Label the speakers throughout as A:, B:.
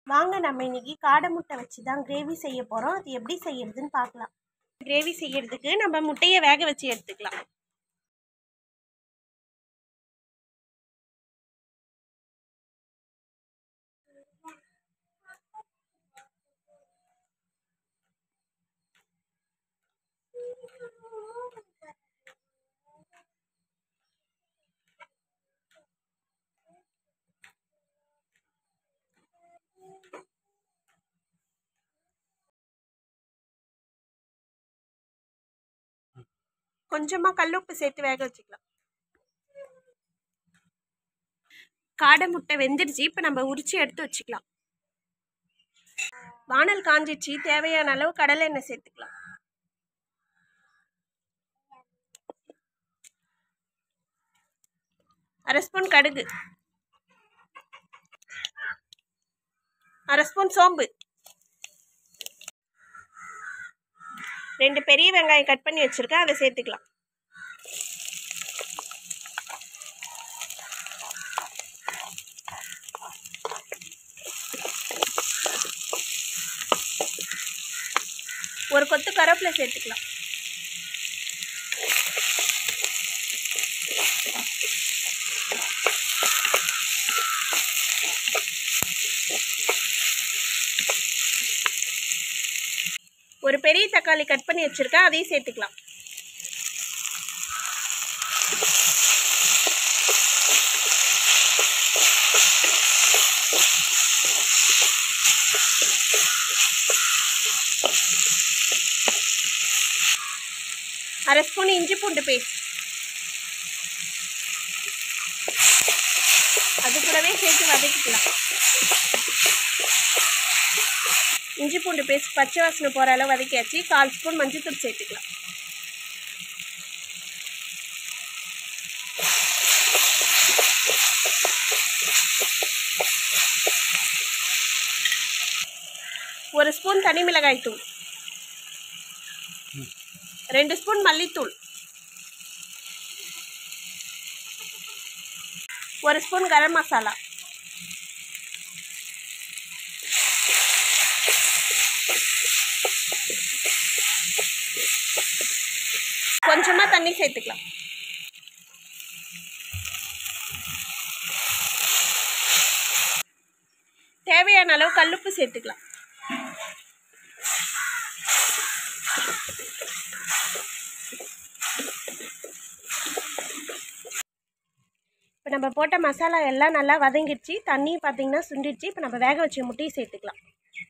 A: வாங்க நம்ம இன்னைக்கு காடை முட்டை வச்சு தான் கிரேவி செய்ய போகிறோம் அது எப்படி செய்யறதுன்னு பார்க்கலாம் கிரேவி செய்யறதுக்கு நம்ம முட்டையை வேக வச்சு எடுத்துக்கலாம் கொஞ்சமாக கல்லுப்பு சேர்த்து வேக வச்சுக்கலாம் காடை முட்டை வெந்துடுச்சு இப்போ நம்ம உரிச்சு எடுத்து வச்சுக்கலாம் வானல் காஞ்சிச்சு தேவையான அளவு கடலை எண்ணெய் சேர்த்துக்கலாம் அரை ஸ்பூன் கடுகு அரை ஸ்பூன் சோம்பு ரெண்டு பெரிய வெங்காயம் கட் பண்ணி வச்சுருக்கேன் அதை சேர்த்துக்கலாம் ஒரு கொத்து கருவேப்பிலை சேர்த்துக்கலாம் ஒரு பெரிய தக்காளி கட் பண்ணி வச்சுருக்கேன் அதையும் சேர்த்துக்கலாம் அரை ஸ்பூன் இஞ்சி பூண்டு பேஸ்ட் அது கூடவே சேர்த்து வதக்கிக்கலாம் இஞ்சி பூண்டு பேஸ்ட் பச்சை வாசனை போகிற அளவு வதக்கியாச்சு கால் ஸ்பூன் மஞ்சள்தூள் சேர்த்துக்கலாம் ஒரு ஸ்பூன் தனி மிளகாய் தூள் ரெண்டு ஸ்பூன் மல்லித்தூள் ஒரு ஸ்பூன் கரம் மசாலா கொஞ்சமா தண்ணி சேர்த்துக்கலாம் தேவையான அளவு கல்லுப்பு சேர்த்துக்கலாம் இப்போ நம்ம போட்ட மசாலா எல்லாம் நல்லா வதங்கிடுச்சு தண்ணி பார்த்தீங்கன்னா சுண்டிடுச்சு இப்போ நம்ம வேக வச்ச முட்டையை சேர்த்துக்கலாம்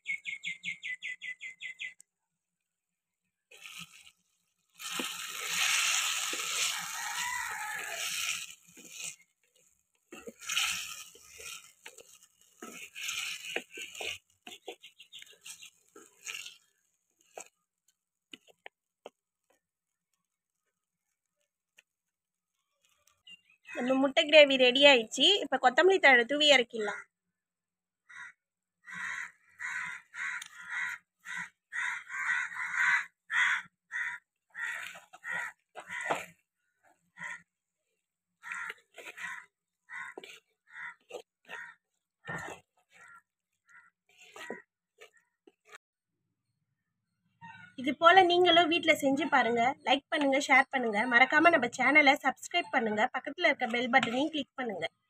A: நம்ம முட்டை கிரேவி ரெடி ஆயிடுச்சு இப்போ கொத்தமல்லி தழை தூவி இறக்கிடலாம் இது போல் நீங்களும் வீட்டில் செஞ்சு பாருங்கள் லைக் பண்ணுங்கள் ஷேர் பண்ணுங்கள் மறக்காமல் நம்ம சேனலை சப்ஸ்கிரைப் பண்ணுங்கள் பக்கத்தில் இருக்க பெல் பட்டனையும் கிளிக் பண்ணுங்கள்